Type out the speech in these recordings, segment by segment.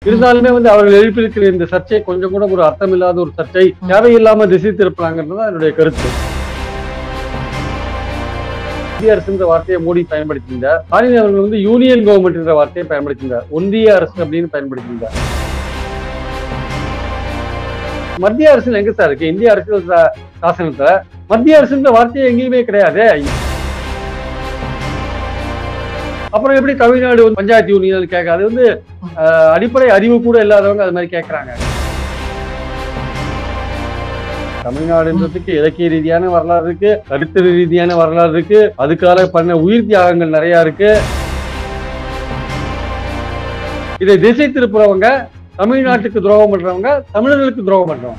இருந்தாலுமே வந்து அவர்கள் எழுப்பியிருக்கிற இந்த சர்ச்சை கொஞ்சம் கூட ஒரு அர்த்தம் இல்லாத ஒரு சர்ச்சை தேவையில்லாம திசை திருப்பலாங்கிறது தான் என்னுடைய கருத்து இந்திய அரசுன்ற வார்த்தையை மோடி பயன்படுத்தியிருந்தார் ஸ்டாலின் அவர்கள் வந்து யூனியன் கவர்மெண்ட் என்ற வார்த்தையை பயன்படுத்தியிருந்தார் ஒன்றிய அரசு அப்படின்னு பயன்படுத்தியிருந்தார் மத்திய அரசு எங்க சார் இருக்கு இந்திய அரசியல் சா- சாசனத்துல மத்திய அரசுன்ற வார்த்தையே எங்கேயுமே கிடையாது அப்புறம் எப்படி தமிழ்நாடு வந்து பஞ்சாயத்து யூனியன் கேட்க அது வந்து அஹ், அடிப்படை அறிவு கூட இல்லாதவங்க அது மாதிரி கேட்கறாங்க தமிழ்நாடுன்றதுக்கு இலக்கிய ரீதியான வரலாறு இருக்கு கருத்து ரீதியான வரலாறு இருக்கு அதுக்காக பண்ண உயிர் தியாகங்கள் நிறைய இருக்கு இதை திசை திருப்புறவங்க தமிழ்நாட்டுக்கு துரோகம் பண்றவங்க தமிழர்களுக்கு துரோகம் பண்றவங்க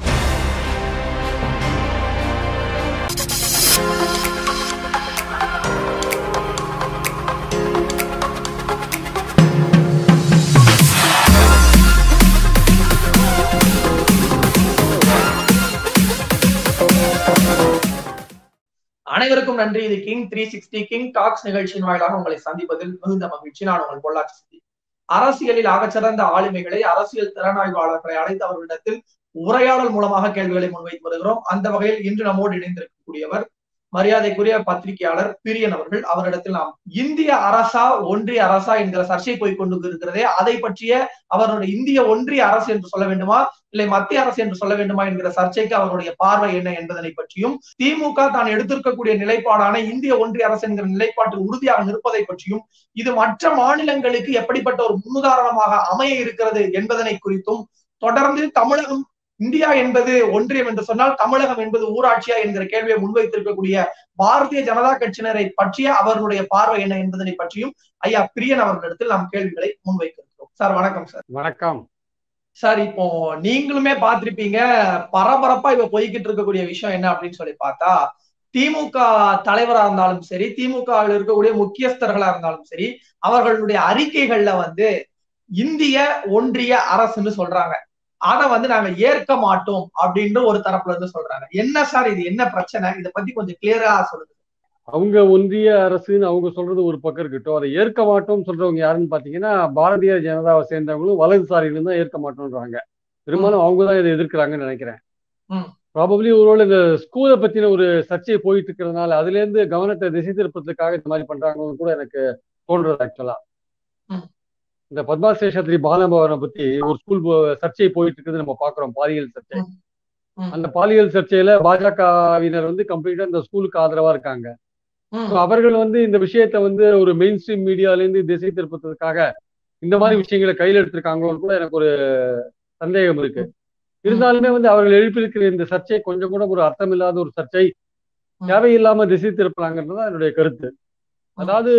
அனைவருக்கும் நன்றி இது king three sixty king talks நிகழ்ச்சியின் வாயிலாக உங்களை சந்திப்பதில் மிகுந்த மகிழ்ச்சி நான் உங்கள் பொள்ளாச்சி சித்தி அரசியலில் ஆகச்சிறந்த ஆளுமைகளை அரசியல் திறனாய்வாளர்களை அழைத்து அவர்களிடத்தில் உரையாடல் மூலமாக கேள்விகளை முன்வைத்து வருகிறோம் அந்த வகையில் இன்று நம்மோடு இணைந்திருக்கக்கூடியவர் மரியாதைக்குரிய பத்திரிகையாளர் பிரியன் அவர்கள் அவரிடத்தில் நாம் இந்திய அரசா ஒன்றிய அரசா என்கிற சர்ச்சை போய் கொண்டு இருக்கிறதே அதை பற்றிய அவருடைய இந்திய ஒன்றிய அரசு என்று சொல்ல வேண்டுமா இல்லை மத்திய அரசு என்று சொல்ல வேண்டுமா என்கிற சர்ச்சைக்கு அவருடைய பார்வை என்ன என்பதனை பற்றியும் திமுக தான் எடுத்திருக்கக்கூடிய நிலைப்பாடான இந்திய ஒன்றிய அரசு என்கிற நிலைப்பாட்டில் உறுதியாக நிற்பதை பற்றியும் இது மற்ற மாநிலங்களுக்கு எப்படிப்பட்ட ஒரு முன்னுதாரணமாக அமைய இருக்கிறது என்பதனை குறித்தும் தொடர்ந்து தமிழகம் இந்தியா என்பது ஒன்றியம் என்று சொன்னால் தமிழகம் என்பது ஊராட்சியா என்கிற கேள்வியை முன்வைத்திருக்கக்கூடிய பாரதிய ஜனதா கட்சியினரை பற்றிய அவர்களுடைய பார்வை என்ன என்பதனை பற்றியும் ஐயா பிரியன் அவர்களிடத்தில் நாம் கேள்விகளை முன்வைக்கிறோம் சார் வணக்கம் சார் வணக்கம் சார் இப்போ நீங்களுமே பார்த்திருப்பீங்க பரபரப்பா இப்ப போய்கிட்டு இருக்கக்கூடிய விஷயம் என்ன அப்படின்னு சொல்லி பார்த்தா திமுக தலைவரா இருந்தாலும் சரி திமுகவில் இருக்கக்கூடிய முக்கியஸ்தர்களா இருந்தாலும் சரி அவர்களுடைய அறிக்கைகள்ல வந்து இந்திய ஒன்றிய அரசுன்னு சொல்றாங்க ஆனா வந்து நாங்க ஏற்க மாட்டோம் அப்படின்னு ஒரு தரப்புல இருந்து சொல்றாங்க என்ன சார் இது என்ன பிரச்சனை இதை பத்தி கொஞ்சம் கிளியரா சொல்லுங்க அவங்க ஒன்றிய அரசுன்னு அவங்க சொல்றது ஒரு பக்கம் இருக்கட்டும் அதை ஏற்க மாட்டோம் சொல்றவங்க யாருன்னு பாத்தீங்கன்னா பாரதிய ஜனதாவை சேர்ந்தவங்களும் வலதுசாரிகளும் தான் ஏற்க மாட்டோம்ன்றாங்க பெரும்பாலும் அவங்க தான் இதை எதிர்க்கிறாங்கன்னு நினைக்கிறேன் ம். ப்ராபப்ளி ஒருவேளை இந்த ஸ்கூலை பத்தின ஒரு சர்ச்சை போயிட்டு இருக்கிறதுனால அதுல இருந்து கவனத்தை திசை திருப்பத்துக்காக இந்த மாதிரி பண்றாங்கன்னு கூட எனக்கு தோன்றது ஆக்சுவலா ம். இந்த பத்மா சேஷாத்ரி பாலபவனை பத்தி ஒரு ஸ்கூல் சர்ச்சை போயிட்டு இருக்குது நம்ம பாக்குறோம் பாலியல் சர்ச்சை ம். ம். அந்த பாலியல் சர்ச்சையில பாஜகவினர் வந்து கம்ப்ளீட்டா இந்த ஸ்கூலுக்கு ஆதரவா இருக்காங்க ம், So, அவர்கள் வந்து இந்த விஷயத்தை வந்து ஒரு மெயின் ஸ்ட்ரீம் மீடியால இருந்து திசை திருப்பதற்காக இந்த மாதிரி விஷயங்களை கையில் எடுத்திருக்காங்களோன்னு கூட எனக்கு ஒரு சந்தேகம் இருக்கு இருந்தாலுமே வந்து அவர்கள் எழுப்பியிருக்கிற இந்த சர்ச்சை கொஞ்சம் கூட ஒரு அர்த்தம் இல்லாத ஒரு சர்ச்சை தேவையில்லாம திசை திருப்பலாங்கிறது தான் என்னுடைய கருத்து அதாவது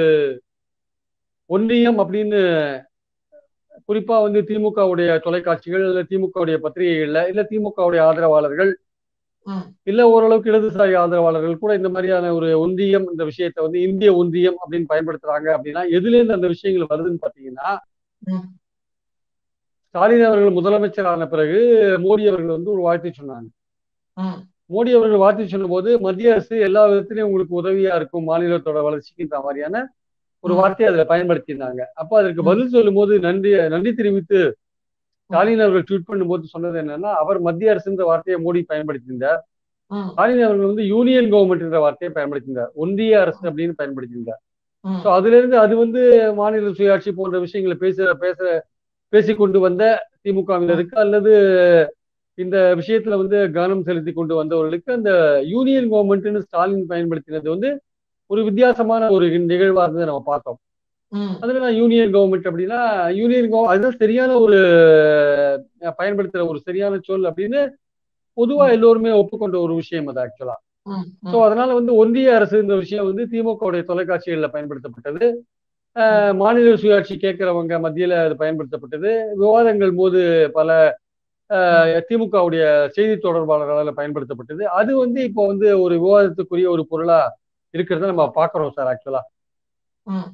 ஒன்றியம் அப்படின்னு குறிப்பா வந்து திமுகவுடைய தொலைக்காட்சிகள் இல்ல திமுகவுடைய பத்திரிகைகள்ல இல்ல திமுகவுடைய ஆதரவாளர்கள் ம், இல்ல ஓரளவுக்கு இடதுசாரி ஆதரவாளர்கள் கூட இந்த மாதிரியான ஒரு ஒன்றியம் இந்த விஷயத்தை வந்து இந்திய ஒன்றியம் அப்படின்னு பயன்படுத்துறாங்க அப்படின்னா எதுல இருந்து அந்த விஷயங்கள் வருதுன்னு பாத்தீங்கன்னா ம். ஸ்டாலின் அவர்கள் முதலமைச்சரான பிறகு மோடி அவர்கள் வந்து ஒரு வார்த்தை சொன்னாங்க ம், மோடி அவர்கள் வார்த்தை சொல்லும்போது மத்திய அரசு எல்லா விதத்திலையும் உங்களுக்கு உதவியா இருக்கும் மாநிலத்தோட வளர்ச்சிக்குன்ற மாதிரியான ஒரு ம். வார்த்தையை அதுல பயன்படுத்தியிருந்தாங்க அப்ப அதற்கு ம். பதில் சொல்லும் போது நன்றி நன்றி தெரிவித்து ஸ்டாலின் அவர்கள் ட்வீட் பண்ணும்போது சொன்னது என்னன்னா அவர் மத்திய அரசுன்ற வார்த்தையை மோடி பயன்படுத்தியிருந்தார் ம், ஸ்டாலின் அவர்கள் வந்து யூனியன் கவர்மெண்ட் என்ற வார்த்தையை பயன்படுத்தியிருந்தார் ஒன்றிய அரசு அப்படின்னு பயன்படுத்தியிருந்தார் ம், ஸோ அதுல இருந்து அது வந்து மாநில சுயாட்சி போன்ற விஷயங்களை பேச பேச பேசிக்கொண்டு வந்த திமுகவினருக்கு அல்லது இந்த விஷயத்துல வந்து கவனம் செலுத்தி கொண்டு வந்தவர்களுக்கு அந்த யூனியன் கவர்மெண்ட்னு ஸ்டாலின் பயன்படுத்தினது வந்து ஒரு வித்தியாசமான ஒரு நிகழ்வா இருந்ததை நம்ம பார்த்தோம் ம், அதுல நான் யூனியன் கவர்மெண்ட் அப்படின்னா யூனியன் கவர்மெண்ட் அதுதான் சரியான ஒரு அஹ், பயன்படுத்துற ஒரு சரியான சொல் அப்படின்னு பொதுவா எல்லோருமே ஒப்புக்கொண்ட ஒரு விஷயம் அது ஆக்சுவலா ம், ஸோ அதனால வந்து ஒன்றிய அரசு இந்த விஷயம் வந்து திமுகவுடைய தொலைக்காட்சிகள்ல பயன்படுத்தப்பட்டது அஹ், மாநில சுயாட்சி கேட்கிறவங்க மத்தியில அது பயன்படுத்தப்பட்டது விவாதங்கள் போது பல அஹ், திமுகவுடைய செய்தி தொடர்பாளர்களால் பயன்படுத்தப்பட்டது அது வந்து இப்போ வந்து ஒரு விவாதத்துக்குரிய ஒரு பொருளா இருக்கிறத நம்ம பாக்குறோம் சார் ஆக்சுவலா ம்.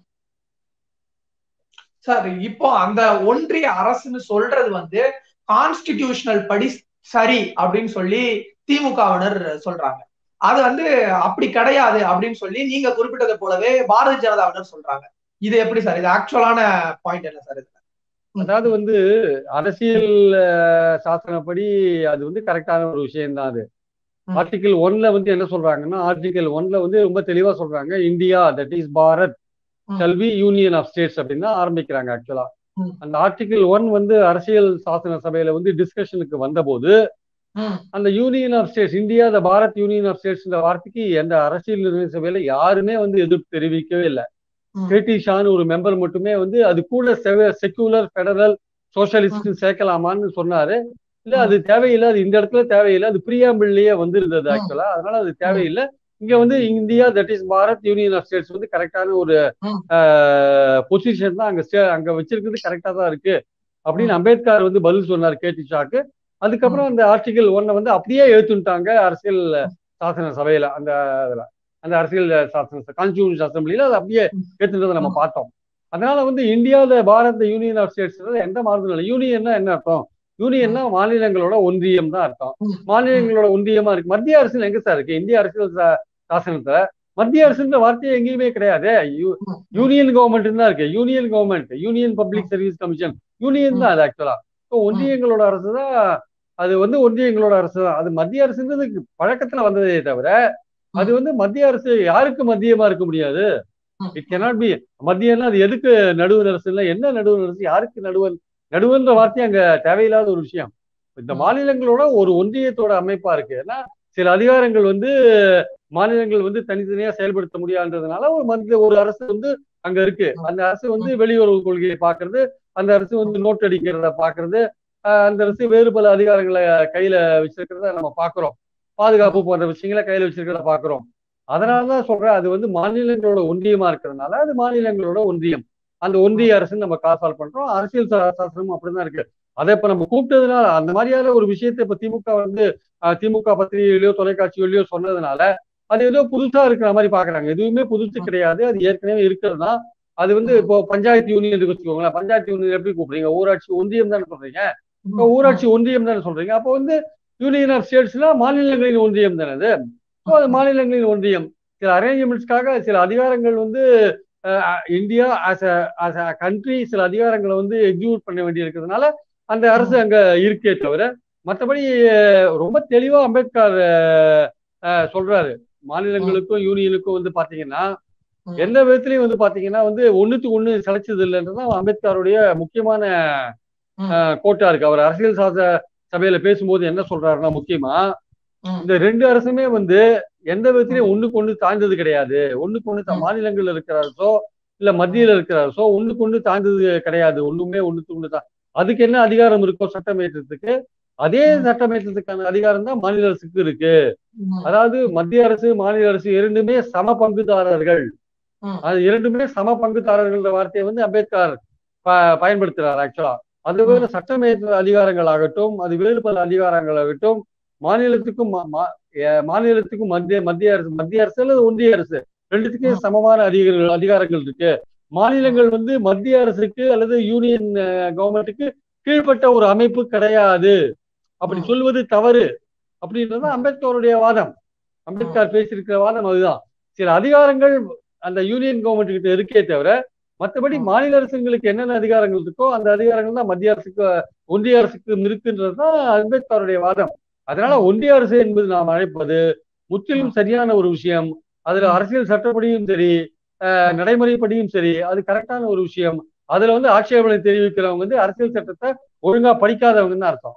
சார் இப்போ அந்த ஒன்றிய அரசுன்னு சொல்றது வந்து கான்ஸ்டிடியூஷனல் படி சரி அப்படின்னு சொல்லி திமுகவினர் சொல்றாங்க அது வந்து அப்படி கிடையாது அப்படின்னு சொல்லி நீங்க குறிப்பிட்டது போலவே பாரதிய ஜனதாவினர் சொல்றாங்க இது எப்படி சார் இது ஆக்சுவலான பாயிண்ட் என்ன சார் இது அதாவது வந்து அரசியல் சாசனப்படி அது வந்து கரெக்டான ஒரு விஷயம் தான் அது ஆர்டிகிள் ஒன்ல வந்து என்ன சொல்றாங்கன்னா ஆர்டிகிள் ஒன்ல வந்து ரொம்ப தெளிவா சொல்றாங்க இந்தியா தட் இஸ் பாரத் கல்வி யூனியன் ஆஃப் ஸ்டேட்ஸ் அப்படின்னு தான் ஆரம்பிக்கிறாங்க ஆக்சுவலா அந்த ஆர்டிகிள் ஒன் வந்து அரசியல் சாசன சபையில வந்து டிஸ்கஷனுக்கு வந்தபோது அந்த union of states India the Bharat union of states இந்த வார்த்தைக்கு எந்த அரசியல் நிர்ணய சபையில யாருமே வந்து எதிர்ப்பு தெரிவிக்கவே இல்லை கேடி ஷான்னு ஒரு மெம்பர் மட்டுமே வந்து அது கூட செக்யூலர் ஃபெடரல் சோசியலிஸ்ட் சேர்க்கலாமான்னு சொன்னாரு இல்ல அது தேவையில்லை அது இந்த இடத்துல தேவையில்லை அது பிரியாம்பிள்லயே வந்துருந்தது ஆக்சுவலா அதனால அது தேவையில்லை இங்க வந்து India that is Bharat union of states வந்து கரெக்டான ஒரு பொசிஷன் தான் அங்க அங்க வச்சிருக்கிறது கரெக்டா தான் இருக்கு அப்படின்னு அம்பேத்கர் வந்து பதில் சொன்னார் கேடி ஷாக்கு அதுக்கப்புறம் அந்த ஆர்டிகல் ஒன்னை வந்து அப்படியே ஏத்துட்டாங்க அரசியல் சாசன சபையில அந்த இதுல அந்த அரசியல் சாசன கான்ஸ்டியூஷன் அசம்பிளில அதை அப்படியே ஏத்துன்றதை நம்ம பார்த்தோம் அதனால வந்து இந்தியாவில பாரத் யூனியன் ஆஃப் ஸ்டேட்ஸ் எந்த மாறுதலும் இல்லை யூனியன்னா என்ன அர்த்தம் யூனியன்னா மாநிலங்களோட ஒன்றியம் தான் அர்த்தம் மாநிலங்களோட ஒன்றியமா இருக்கு மத்திய அரசு எங்க சார் இருக்கு இந்திய அரசியல் சாசனத்துல மத்திய அரசுன்ற வார்த்தையே எங்கேயுமே கிடையாது யூனியன் கவர்மெண்ட் தான் இருக்கு union government union public service commission union தான் அது ஆக்சுவலா ஒன்றியங்களோட அரசு தான் அது வந்து ஒன்றியங்களோட அரசு தான் அது மத்திய அரசுன்றது பழக்கத்துல வந்ததே தவிர அது வந்து மத்திய அரசு யாருக்கு மத்தியமா இருக்க முடியாது இட் கெனாட் பி மத்தியம்னா அது எதுக்கு நடுவண் அரசு இல்லை என்ன நடுவண் அரசு யாருக்கு நடுவன் நடுவன்ற வார்த்தை அங்க தேவையில்லாத ஒரு விஷயம் இந்த மாநிலங்களோட ஒரு ஒன்றியத்தோட அமைப்பா இருக்கு ஏன்னா சில அதிகாரங்கள் வந்து மாநிலங்கள் வந்து தனித்தனியா செயல்படுத்த முடியாதுன்றதுனால ஒரு மத்திய ஒரு அரசு வந்து அங்க இருக்கு அந்த அரசு வந்து வெளியுறவு கொள்கையை பாக்குறது அந்த அரசு வந்து நோட் அடிக்கிறத பாக்குறது அந்த அரசு வேறு பல அதிகாரங்களை கையில வச்சிருக்கிறத நம்ம பாக்குறோம் பாதுகாப்பு போன்ற விஷயங்களை கையில வச்சிருக்கிறத பாக்குறோம் அதனாலதான் சொல்றேன் அது வந்து மாநிலங்களோட ஒன்றியமா இருக்கிறதுனால அது மாநிலங்களோட ஒன்றியம் அந்த ஒன்றிய அரசு நம்ம காசால் பண்றோம் அரசியல் சாசனமும் அப்படிதான் இருக்கு அதை இப்ப நம்ம கூப்பிட்டதுனால அந்த மாதிரியான ஒரு விஷயத்தை இப்ப திமுக வந்து திமுக பத்திரிகையிலயோ தொலைக்காட்சியிலயோ சொன்னதுனால அது ஏதோ புதுசா இருக்கிற மாதிரி பாக்குறாங்க எதுவுமே புதுசு கிடையாது அது ஏற்கனவே இருக்கிறது தான் அது வந்து இப்போ பஞ்சாயத்து யூனியன் வச்சுக்கோங்களேன் பஞ்சாயத்து யூனியன் எப்படி கூப்பிடுறீங்க ஊராட்சி ஒன்றியம் தானே சொல்றீங்க இப்போ ஊராட்சி ஒன்றியம் தானே சொல்றீங்க அப்போ வந்து யூனியன் ஆஃப் ஸ்டேட்ஸ்னா மாநிலங்களின் ஒன்றியம் தானே அது ஸோ அது மாநிலங்களின் ஒன்றியம் சில அரேஞ்ச்மெண்ட்ஸ்க்காக சில அதிகாரங்கள் வந்து இந்தியா ஆஸ் அ கண்ட்ரி சில அதிகாரங்களை வந்து எக்ஸிக்யூட் பண்ண வேண்டி இருக்கிறதுனால அந்த அரசு அங்க இருக்கே தவிர மற்றபடி ரொம்ப தெளிவா அம்பேத்கர் சொல்றாரு மாநிலங்களுக்கும் யூனியனுக்கும் வந்து பாத்தீங்கன்னா எந்த விதத்திலையும் வந்து பாத்தீங்கன்னா வந்து ஒண்ணுத்துக்கு ஒண்ணு சளைச்சது இல்லைன்றதுதான் அம்பேத்கருடைய முக்கியமான கோட்டா இருக்கு அவர் அரசியல் சாச சபையில பேசும்போது என்ன சொல்றாருன்னா முக்கியமா இந்த ரெண்டு அரசுமே வந்து எந்த விதத்திலையும் ஒண்ணுக்கு ஒண்ணு தாழ்ந்தது கிடையாது ஒண்ணுக்கு ஒண்ணு மாநிலங்கள்ல இருக்கிற அரசோ இல்ல மத்தியில இருக்கிற அரசோ ஒண்ணுக்கு ஒண்ணு தாழ்ந்தது கிடையாது ஒண்ணுமே ஒண்ணுக்கு ஒண்ணு தான் அதுக்கு என்ன அதிகாரம் இருக்கோ சட்டம் ஏற்றத்துக்கு அதே சட்டம் ஏற்றத்துக்கான அதிகாரம் தான் மாநில அரசுக்கு இருக்கு அதாவது மத்திய அரசு மாநில அரசு இரண்டுமே சம பங்குதாரர்கள் அது இரண்டுமே சம பங்குதாரர்கள் வார்த்தையை வந்து அம்பேத்கர் பயன்படுத்துறாரு ஆக்சுவலா அது வேறு சட்டமேற்ற அதிகாரங்கள் ஆகட்டும் அது வேறு பல அதிகாரங்கள் ஆகட்டும் மாநிலத்துக்கும் மாநிலத்துக்கும் மத்திய மத்திய அரசு மத்திய அரசு அல்லது ஒன்றிய அரசு ரெண்டுத்துக்கும் சமமான அதிகாரங்கள் அதிகாரங்கள் இருக்கு மாநிலங்கள் வந்து மத்திய அரசுக்கு அல்லது யூனியன் கவர்மெண்ட்டுக்கு கீழ்பட்ட ஒரு அமைப்பு கிடையாது அப்படி சொல்வது தவறு அப்படின்றது அம்பேத்கருடைய வாதம் அம்பேத்கர் பேசியிருக்கிற வாதம் அதுதான் சில அதிகாரங்கள் அந்த யூனியன் கவர்மெண்ட் கிட்ட இருக்கே தவிர மற்றபடி மாநில அரசுங்களுக்கு என்னென்ன அதிகாரங்கள் இருக்கோ அந்த அதிகாரங்கள் தான் மத்திய அரசுக்கு ஒன்றிய அரசுக்கு இருக்குன்றது தான் அம்பேத்கருடைய வாதம் அதனால ஒன்றிய அரசு என்பது நாம் அழைப்பது முற்றிலும் சரியான ஒரு விஷயம் அதுல அரசியல் சட்டப்படியும் சரி நடைமுறைப்படியும் சரி அது கரெக்டான ஒரு விஷயம் அதுல வந்து ஆட்சேபனை தெரிவிக்கிறவங்க வந்து அரசியல் சட்டத்தை ஒழுங்கா படிக்காதவங்கன்னு அர்த்தம்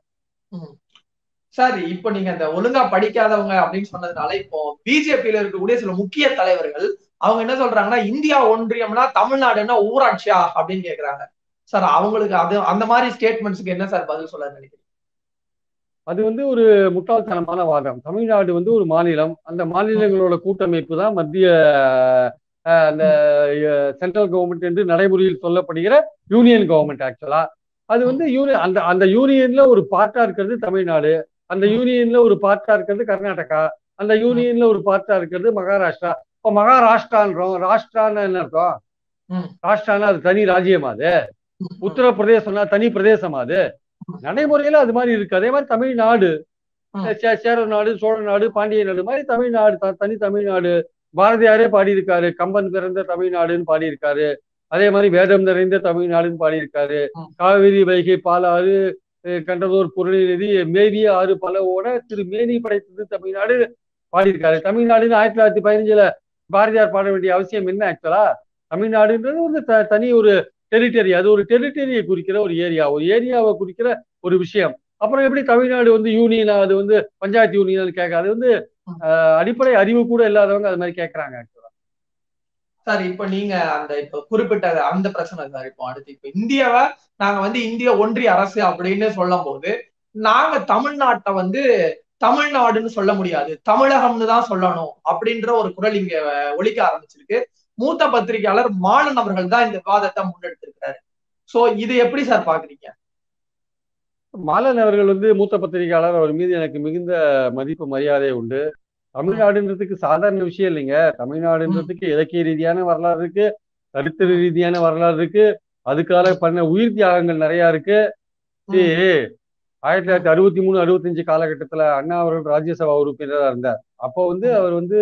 சார் இப்போ நீங்க அந்த ஒழுங்கா படிக்காதவங்க அப்படின்னு சொன்னதுனால இப்போ பிஜேபியில இருக்கக்கூடிய சில முக்கிய தலைவர்கள் அவங்க என்ன சொல்றாங்கன்னா இந்தியா ஒன்றியம்னா தமிழ்நாடுன்னா ஊராட்சியா அப்படின்னு கேக்குறாங்க சார் அவங்களுக்கு அது அந்த மாதிரி ஸ்டேட்மெண்ட்ஸ்க்கு என்ன சார் பதில் சொல்ல நினைக்கிறீங்க அது வந்து ஒரு முட்டாள்தனமான வாதம் தமிழ்நாடு வந்து ஒரு மாநிலம் அந்த மாநிலங்களோட கூட்டமைப்பு தான் மத்திய அந்த சென்ட்ரல் கவர்மெண்ட் என்று நடைமுறையில் சொல்லப்படுகிற யூனியன் கவர்மெண்ட் ஆக்சுவலா அது வந்து யூனியன் அந்த அந்த யூனியன்ல ஒரு பார்ட்டா இருக்கிறது தமிழ்நாடு அந்த யூனியன்ல ஒரு பார்ட்டா இருக்கிறது கர்நாடகா அந்த யூனியன்ல ஒரு பார்ட்டா இருக்கிறது மகாராஷ்டிரா இப்போ மகாராஷ்டிரான்றோம் ராஷ்டிரான்னு என்ன அர்த்தம் ராஷ்டிரானா அது தனி ராஜ்யமா அது உத்தரப்பிரதேசம்னா தனி பிரதேசமா அது நடைமுறையில அது மாதிரி இருக்கு அதே மாதிரி தமிழ்நாடு சேர நாடு சோழ நாடு பாண்டிய நாடு மாதிரி தமிழ்நாடு தனி தமிழ்நாடு பாரதியாரே பாடியிருக்காரு கம்பன் பிறந்த தமிழ்நாடுன்னு பாடியிருக்காரு அதே மாதிரி வேதம் நிறைந்த தமிழ்நாடுன்னு பாடியிருக்காரு ம். காவிரி வைகை பாலாறு அஹ் கண்டதோர் புரளி நதி மேவிய ஆறு பலவோட திரு மேனி படைத்தது தமிழ்நாடு பாடியிருக்காரு தமிழ்நாடுன்னு ஆயிரத்தி தொள்ளாயிரத்தி பதினஞ்சுல பாரதியார் பாட வேண்டிய அவசியம் என்ன ஆக்சுவலா தமிழ்நாடுன்றது வந்து த- தனி ஒரு டெரிட்டரி அது ஒரு டெரிட்டரியை குறிக்கிற ஒரு ஏரியா ஒரு ஏரியாவை குறிக்கிற ஒரு விஷயம் அப்புறம் எப்படி தமிழ்நாடு வந்து யூனியனா அது வந்து பஞ்சாயத்து யூனியன் கேட்க அது வந்து அஹ், அடிப்படை அறிவு கூட இல்லாதவங்க அது மாதிரி கேட்கறாங்க actually. சார் இப்ப நீங்க அந்த இப்ப குறிப்பிட்ட அந்த பிரச்சனை சார் இப்போ அடுத்து இப்ப இந்தியாவை நாங்க வந்து இந்திய ஒன்றிய அரசு அப்படின்னு சொல்லும் போது நாங்க தமிழ்நாட்டை வந்து தமிழ்நாடுன்னு சொல்ல முடியாது தமிழகம்னு தான் சொல்லணும் அப்படின்ற ஒரு குரல் இங்க ஒலிக்க ஆரம்பிச்சிருக்கு மூத்த பத்திரிகையாளர் மாலன் அவர்கள் தான் இந்த விவாதத்தை முன்னெடுத்திருக்கிறாரு சோ இது எப்படி சார் பாக்குறீங்க மாலன் அவர்கள் வந்து மூத்த பத்திரிகையாளர் அவர் மீது எனக்கு மிகுந்த மதிப்பு மரியாதை உண்டு தமிழ்நாடுன்றதுக்கு சாதாரண விஷயம் இல்லைங்க தமிழ்நாடுன்றதுக்கு இலக்கிய ரீதியான வரலாறு இருக்கு கருத்து ரீதியான வரலாறு இருக்கு அதுக்காக பண்ண உயிர் தியாகங்கள் நிறைய இருக்கு ஏய், ஆயிரத்தி தொள்ளாயிரத்தி அறுபத்தி மூணு அறுபத்தஞ்சு காலகட்டத்துல அண்ணா அவர்கள் ராஜ்யசபா உறுப்பினரா இருந்தார் அப்போ வந்து அவர் வந்து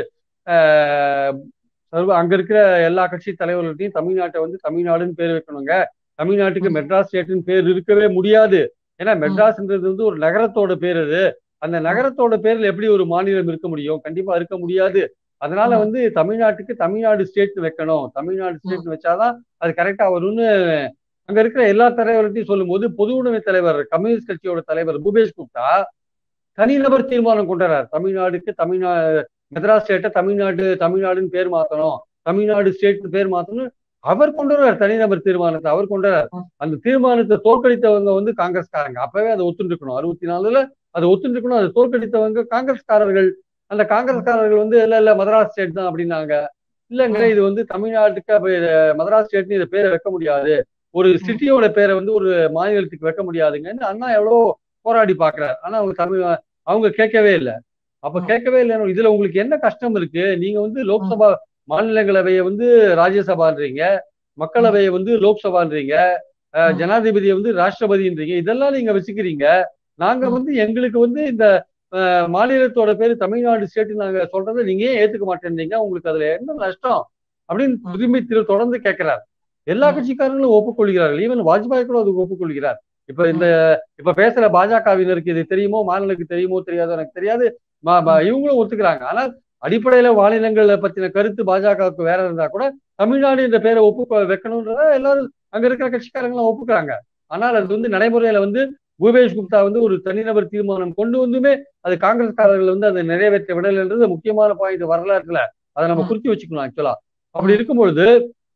ஆஹ், சர்வ அங்க இருக்கிற எல்லா கட்சி தலைவர்கள்ட்டையும் தமிழ்நாட்டை வந்து தமிழ்நாடுன்னு பேர் வைக்கணுங்க தமிழ்நாட்டுக்கு ம். மெட்ராஸ் ஸ்டேட்னு பேர் இருக்கவே முடியாது ஏன்னா மெட்ராஸ்ன்றது வந்து ஒரு நகரத்தோட பேர் அது அந்த நகரத்தோட பேர்ல எப்படி ஒரு மாநிலம் இருக்க முடியும் கண்டிப்பா இருக்க முடியாது அதனால ம். வந்து தமிழ்நாட்டுக்கு தமிழ்நாடு ஸ்டேட் வைக்கணும் தமிழ்நாடு ஸ்டேட் வச்சாதான் அது கரெக்டா வரும்னு அங்க இருக்கிற எல்லா தலைவர்களையும் சொல்லும்போது பொது உடைமை தலைவர் கம்யூனிஸ்ட் கட்சியோட தலைவர் பூபேஷ் குப்தா தனிநபர் தீர்மானம் கொண்டார் தமிழ்நாடுக்கு தமிழ்நாடு மெட்ராஸ் ஸ்டேட்டை தமிழ்நாடு தமிழ்நாடுன்னு பேர் மாத்தணும் தமிழ்நாடு ஸ்டேட் பேர் மாத்தணும் அவர் கொண்டு வர்றார் தனிநபர் தீர்மானத்தை அவர் கொண்டு வர்றார் ம். அந்த தீர்மானத்தை தோற்கடித்தவங்க வந்து காங்கிரஸ்காரங்க அப்பவே அதை ஒத்துருக்கணும் அறுபத்தி நாலுல அதை ஒத்துருக்கணும் அதை தோற்கடித்தவங்க காங்கிரஸ்காரர்கள் அந்த காங்கிரஸ்காரர்கள் வந்து இல்ல இல்ல மதராஸ் ஸ்டேட் தான் அப்படின்னாங்க இல்லங்க ம். இது வந்து தமிழ்நாட்டுக்கு அப்ப இது மதராஸ் ஸ்டேட்னு இதை பேரை வைக்க முடியாது ஒரு சிட்டியோட பேரை வந்து ஒரு மாநிலத்துக்கு வைக்க முடியாதுங்கன்னு அண்ணா எவ்வளோ போராடி பாக்குறாரு ஆனா அவங்க தமிழ் அவங்க கேட்கவே இல்லை அப்ப ம். கேட்கவே இல்லை இதுல உங்களுக்கு என்ன கஷ்டம் இருக்கு நீங்க வந்து லோக்சபா மாநிலங்களவையை வந்து ராஜ்யசபான்றீங்க மக்களவையை வந்து லோக்சபான்றீங்க அஹ், ம். ஜனாதிபதியை வந்து ராஷ்டிரபதின்றீங்க இதெல்லாம் நீங்க வச்சுக்கிறீங்க நாங்க ம். வந்து எங்களுக்கு வந்து இந்த அஹ், மாநிலத்தோட பேரு தமிழ்நாடு ஸ்டேட் நாங்க சொல்றதை நீங்க ஏன் ஏத்துக்க மாட்டேன்றீங்க உங்களுக்கு அதுல என்ன நஷ்டம் அப்படின்னு ம். திரும்பி திரு தொடர்ந்து கேட்கிறார் எல்லா ம். கட்சிக்காரங்களும் ஒப்புக்கொள்கிறார்கள் ஈவன் வாஜ்பாய் கூட அதுக்கு ஒப்புக்கொள்கிறார் இப்ப இந்த இப்ப பேசுற பாஜகவினருக்கு இது தெரியுமோ மாநிலத்துக்கு தெரியுமோ தெரியாதோ எனக்கு தெரியாது ம- ம- இவங்களும் ஒத்துக்கிறாங்க ஆனால் அடிப்படையில மாநிலங்களை பத்தின கருத்து பாஜகவுக்கு வேற இருந்தா கூட தமிழ்நாடு என்ற பேரை ஒப்பு வைக்கணும்ன்றத எல்லாரும் அங்க இருக்கிற கட்சிக்காரங்களும் ஒப்புக்கிறாங்க ஆனால் அது வந்து நடைமுறையில வந்து பூபேஷ் குப்தா வந்து ஒரு தனிநபர் தீர்மானம் கொண்டு வந்துமே அது காங்கிரஸ்காரர்கள் வந்து அதை நிறைவேற்ற விடலைன்றது முக்கியமான பாயிண்ட் வரலாற்றுல அதை நம்ம ம். குறித்து வச்சுக்கணும் ஆக்சுவலா அப்படி இருக்கும்பொழுது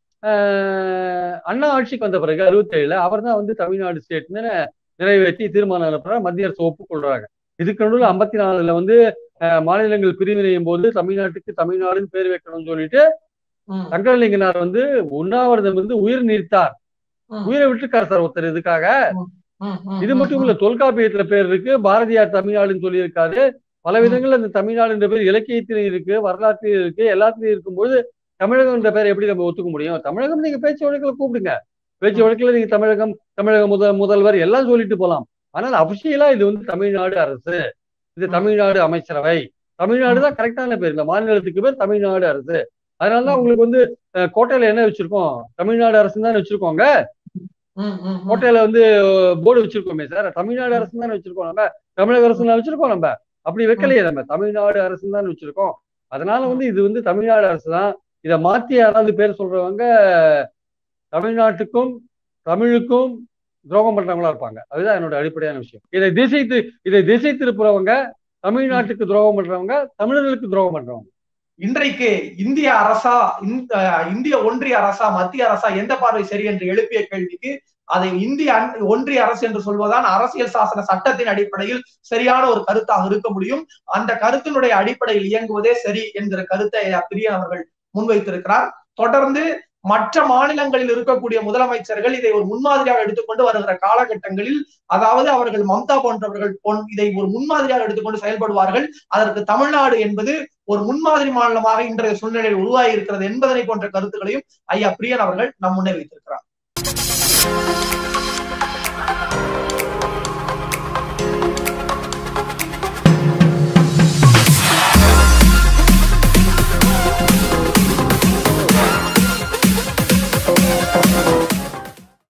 ஆஹ், அண்ணா ஆட்சிக்கு வந்த பிறகு அறுபத்தி ஏழுல அவர் தான் வந்து தமிழ்நாடு ஸ்டேட்னு நிறைவேற்றி தீர்மானம் அனுப்புறாரு மத்திய அரசு ஒப்புக்கொள்றாங்க இதுக்கு நடுவில் ஐம்பத்தி நாலுல வந்து ஆஹ், மாநிலங்கள் பிரிவினையும் போது தமிழ்நாட்டுக்கு தமிழ்நாடுன்னு பேர் வைக்கணும்னு சொல்லிட்டு ம். சங்கரலிங்கனார் வந்து உண்ணாவிரதம் வந்து உயிர் நீர்த்தார் ம். உயிரை விட்டுருக்கார் சார் ஒருத்தர் இதுக்காக ம். ம். இது மட்டும் இல்ல தொல்காப்பியத்துல பேர் இருக்கு பாரதியார் தமிழ்நாடுன்னு சொல்லியிருக்காரு பல விதங்கள்ல அந்த தமிழ்நாடு என்ற பேர் இலக்கியத்திலும் இருக்கு வரலாற்றிலும் இருக்கு எல்லாத்துலயும் இருக்கும்போது தமிழகம் என்ற பேரை எப்படி நம்ம ஒத்துக்க முடியும் தமிழகம் நீங்க பேச்சு வழக்குல கூப்பிடுங்க பேச்சு வழக்குல நீங்க தமிழகம் தமிழக முதல் முதல்வர் எல்லாம் சொல்லிட்டு போலாம் ஆனால் அபிஷியலா இது வந்து தமிழ்நாடு அரசு இது ம். தமிழ்நாடு அமைச்சரவை தமிழ்நாடு தான் கரெக்டான பேர் இந்த மாநிலத்துக்கு பேர் தமிழ்நாடு அரசு அதனாலதான் ம். உங்களுக்கு வந்து அஹ், கோட்டையில என்ன வச்சிருக்கோம் தமிழ்நாடு அரசு தான் வச்சிருக்கோங்க ம். ம். ம். கோட்டையில வந்து போர்டு வச்சிருக்கோமே சார் தமிழ்நாடு அரசு தானே வச்சிருக்கோம் நம்ம தமிழக அரசு தான் வச்சிருக்கோம் நம்ம அப்படி வைக்கலையே நம்ம தமிழ்நாடு அரசு தான் வச்சிருக்கோம் அதனால வந்து இது வந்து தமிழ்நாடு அரசு தான் இதை மாத்தி யாராவது பேர் சொல்றவங்க தமிழ்நாட்டுக்கும் தமிழுக்கும் துரோகம் பண்றவங்களா இருப்பாங்க அதுதான் என்னோட அடிப்படையான விஷயம் இதை திசை தி- இதை திசை திருப்புறவங்க தமிழ்நாட்டுக்கு துரோகம் பண்றவங்க தமிழர்களுக்கு துரோகம் பண்றவங்க இன்றைக்கு இந்திய அரசா இந்த இந்திய ஒன்றிய அரசா மத்திய அரசா எந்த பார்வை சரி என்று எழுப்பிய கேள்விக்கு அதை இந்திய அன்- ஒன்றிய அரசு என்று சொல்வதுதான் அரசியல் சாசன சட்டத்தின் அடிப்படையில் சரியான ஒரு கருத்தாக இருக்க முடியும் அந்த கருத்தினுடைய அடிப்படையில் இயங்குவதே சரி என்கிற கருத்தை ஐயா பிரியன் அவர்கள் முன்வைத்திருக்கிறார் தொடர்ந்து மற்ற மாநிலங்களில் இருக்கக்கூடிய முதலமைச்சர்கள் இதை ஒரு முன்மாதிரியாக எடுத்துக்கொண்டு வருகிற காலகட்டங்களில் அதாவது அவர்கள் மம்தா போன்றவர்கள் போன் இதை ஒரு முன்மாதிரியாக எடுத்துக்கொண்டு செயல்படுவார்கள் அதற்கு தமிழ்நாடு என்பது ஒரு முன்மாதிரி மாநிலமாக இன்றைய சூழ்நிலையில் உருவாகி இருக்கிறது என்பதனை போன்ற கருத்துக்களையும் ஐயா பிரியன் அவர்கள் நம் முன்னே வைத்திருக்கிறார்